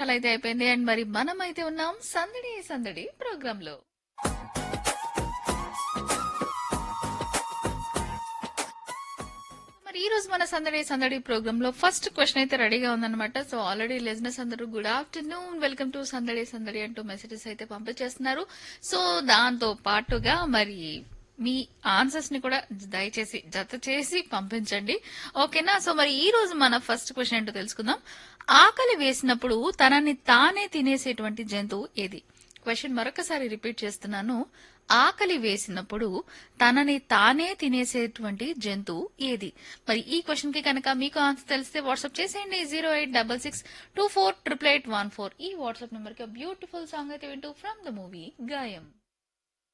నిమిషాలు అయితే అయిపోయింది అండ్ మరి మనం అయితే ఉన్నాం సందడి సందడి ప్రోగ్రామ్ లో మరి ఈ రోజు మన సందడి సందడి ప్రోగ్రామ్ లో ఫస్ట్ క్వశ్చన్ అయితే రెడీగా ఉందన్నమాట సో ఆల్రెడీ లిజినెస్ అందరూ గుడ్ ఆఫ్టర్నూన్ వెల్కమ్ టు సందడి సందడి అంటూ మెసేజెస్ అయితే పంపించేస్తున్నారు సో దాంతో పాటుగా మరి మీ ఆన్సర్స్ ని కూడా దయచేసి జత చేసి పంపించండి ఓకేనా సో మరి ఈ రోజు మన ఫస్ట్ క్వశ్చన్ ఏంటో తెలుసుకుందాం ఆకలి వేసినప్పుడు తనని తానే తినేసేటువంటి జంతువు ఏది క్వశ్చన్ మరొకసారి రిపీట్ చేస్తున్నాను ఆకలి వేసినప్పుడు తనని తానే తినేసేటువంటి జంతువు ఏది మరి ఈ క్వశ్చన్ కి కనుక మీకు ఆన్సర్ తెలిస్తే వాట్సాప్ చేసేయండి zero eight double six two four triple eight one four ఈ వాట్సాప్ నెంబర్ కి బ్యూటిఫుల్ సాంగ్ అయితే వింటూ ఫ్రమ్ ద మూవీ గాయం